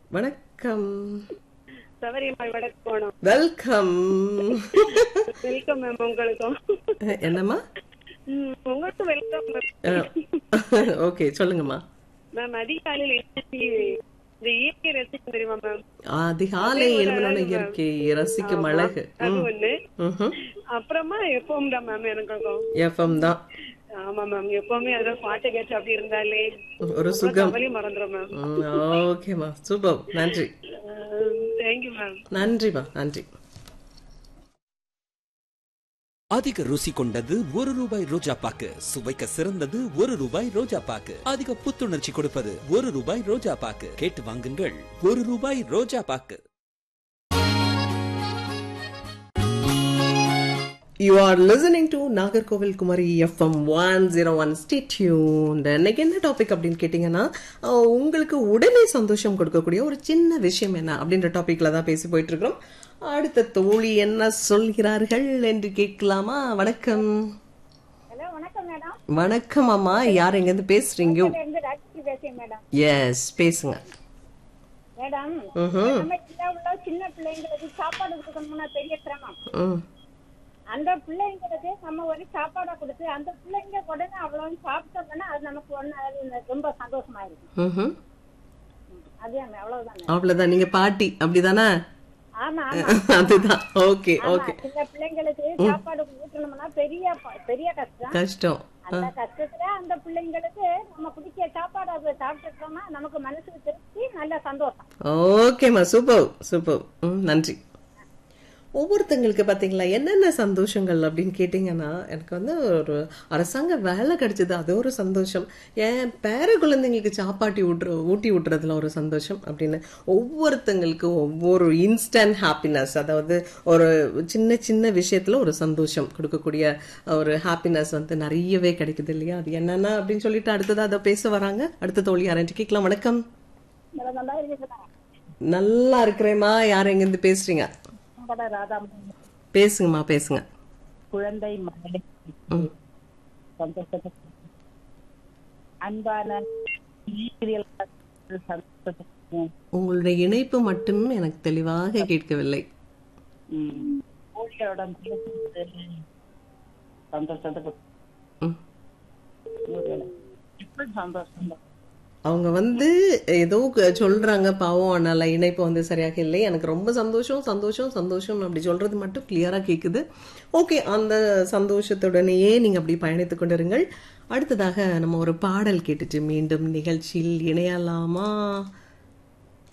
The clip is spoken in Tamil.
வணக்கம் சபரிமலை வடக்கு போனோம் வெல்கம் வெல்கம் மேம் உங்களுக்கும் என்னம்மா ம், உங்களுக்கும் வெல்கம் மேம் ஓகே சொல்லுங்கம்மா மேம் அதிகாலையில் எழுச்சி இந்த இயற்கை ரசிக்கும் தெரியுமா மேம் அதிகாலை எழுமனோட இயற்கை ரசிக்கும் அழகு அது ஒண்ணு ம்ஹும். அப்புறமா எப்பவும் தான் மேம் எனக்கும் எஃப்எம் தான் ஆமா மேம் எப்பவுமே அத பாட்டு கேட்டு அப்படி இருந்தாலே ஒரு சுகம் கவலையும் மறந்துடும் மேம் ம், ஓகேம்மா சூப்பர் நன்றி தேங்க்யூ மேம் நன்றிம்மா நன்றி அதிக ருசி கொண்டது ஒரு ரூபாய் ரோஜா பாக்கு சுவைக்க சிறந்தது ஒரு ரூபாய் ரோஜா பாக்கு அதிக புத்துணர்ச்சி கொடுப்பது ஒரு ரூபாய் ரோஜா பாக்கு கேட்டு வாங்குங்கள் ஒரு ரூபாய் ரோஜா பாக்கு you are listening to Nagercoil Kumari FM one zero one stay tuned இன்னைக்கு என்ன டாபிக் அப்படின்னு கேட்டிங்கன்னா அஹ், உங்களுக்கு உடனே சந்தோஷம் கொடுக்கக்கூடிய ஒரு சின்ன விஷயம் என்ன அப்படின்ற டாபிக்ல தான் பேசி போயிட்டு இருக்கிறோம் அடுத்த தோழி என்ன சொல்கிறார்கள் என்று கேட்கலாமா வணக்கம் ஹலோ வணக்கம் மேடம் வணக்கம் அம்மா யார் எங்கேருந்து பேசுறீங்க இருந்து ராஜி பேசுறேன் மேடம் எஸ் பேசுங்க மேடம் ம்ஹும். நம்ம சின்ன உள்ள சின்ன பிள்ளைங்களுக்கு சாப்பாடு கொடுக்கணும்னா பெரிய சிரமம் ம் அந்த பிள்ளைங்களுக்கு நம்ம ஒரு சாப்பாடை கொடுத்து அந்த பிள்ளைங்க உடனே அவ்வளவு சாப்பிட்டோம்னா அது நமக்கு ஒண்ணு அது ரொம்ப சந்தோஷமா இருக்கும் ம்ஹும். அதுதான் அவ்வளவுதான் அவ்வளவுதான் நீங்க பாட்டி அப்படிதானே ஆமா ஆமா அதுதான் ஓகே ஆமா ஓகே சின்ன பிள்ளைங்களுக்கு சாப்பாடு ஊட்டணும்னா பெரிய ப- பெரிய கஷ்டம் கஷ்டம் அந்த கஷ்டத்துல அந்த பிள்ளைங்களுக்கு நம்ம பிடிச்ச சாப்பாடு அதை சாப்பிட்டுட்டோம்னா நமக்கு மனசுக்கு திருப்தி நல்ல சந்தோஷம் ஓகேம்மா சூப்பர் சூப்பர் ம் நன்றி ஒவ்வொருத்தங்களுக்கு பார்த்தீங்களா என்னென்ன சந்தோஷங்கள் அப்படின்னு கேட்டிங்கன்னா எனக்கு வந்து ஒரு அரசாங்க வேலை கிடைச்சது அது ஒரு சந்தோஷம் என் பேர குழந்தைங்களுக்கு சாப்பாட்டி விட்ற ஊட்டி விட்டுறதுல ஒரு சந்தோஷம் அப்படின்னு ஒவ்வொருத்தங்களுக்கு ஒவ்வொரு இன்ஸ்டன்ட் ஹாப்பினஸ் அதாவது ஒரு சின்ன சின்ன விஷயத்துல ஒரு சந்தோஷம் கொடுக்கக்கூடிய ஒரு ஹாப்பினஸ் வந்து நிறையவே கிடைக்குது இல்லையா அது என்னென்ன அப்படின்னு சொல்லிட்டு அடுத்தது அதை பேச வராங்க அடுத்த தோழி யாரும் கேட்கலாம் வணக்கம் நல்ல நல்லா இருக்குதா நல்லா இருக்கிறேம்மா யார் எங்கேருந்து பேசுறீங்க பட ராதா பேசுங்கம்மா பேசுங்க குழந்தை மகளை சந்தோஷத்தை அன்பான ஈரியல் சந்தோஷத்தை உங்களுடைய இணைப்பு மட்டும் எனக்கு தெளிவாக கேட்கவில்லை ஊழியருடன் பேசுவது சந்தோஷத்தை ம். எப்படி சந்தோஷம் தான். அவங்க வந்து ஏதோ க- சொல்றாங்க பாவம் அதனால இணைப்பு வந்து சரியாக இல்லை எனக்கு ரொம்ப சந்தோஷம் சந்தோஷம் சந்தோஷம் அப்படி சொல்றது மட்டும் கிளியரா கேக்குது ஓகே அந்த சந்தோஷத்துடனேயே நீங்க அப்படி பயணித்துக் கொண்டிருங்கள் அடுத்ததாக நம்ம ஒரு பாடல் கேட்டுட்டு மீண்டும் நிகழ்ச்சியில் இணையலாமா